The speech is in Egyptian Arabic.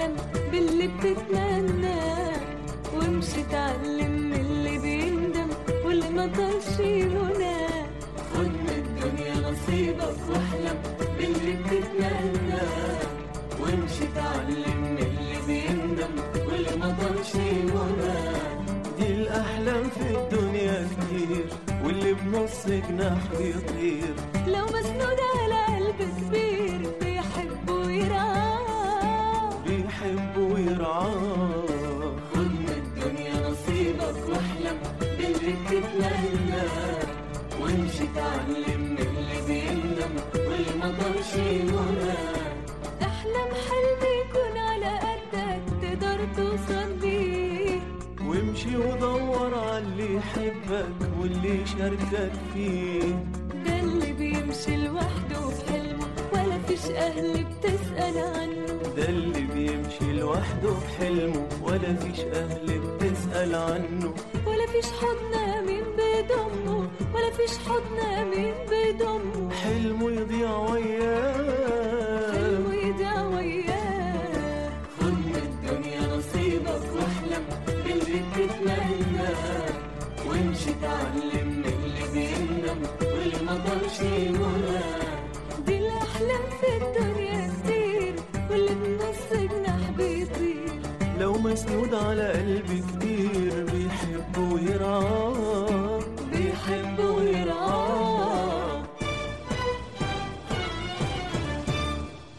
واحلم باللي بتتمناه وامشي اتعلم من اللي بيندم واللي ما طالش مناه خد من الدنيا نصيبك واحلم باللي بتتمناه وامشي اتعلم من اللي بيندم واللي ما طالش مناه دي الأحلام في الدنيا كتير واللي بنص جناح بيطير لو مسنود على قلب كبير بيحب ويرعاه بيحب ويرعاه خد من الدنيا نصيبك واحلم باللي بتتمناه وامشي اتعلم من اللي بيندم واللي ما ضلش مناه احلم حلم يكون على قدك تقدر توصل بيه وامشي ودور على اللي يحبك واللي يشاركك فيه ده اللي بيمشي لوحده في حلمه ولا فيش اهل بتسأل عنه ده اللي بيمشي لوحده في حلمه ولا فيش أهل بتسأل عنه ولا فيش حضن مين بيضمه ولا فيش حضن مين بيضمه حلمه يضيع وياه حلمه يضيع وياه خد من الدنيا نصيبك واحلم باللي بتتمناه وامشي اتعلم من اللي بيندم واللي ما ضلش مناه دي الاحلام في الدنيا كتير واللي بنص جناح بيطير لو مسنود على قلب كبير بيحب ويرعاه بيحب ويرعاه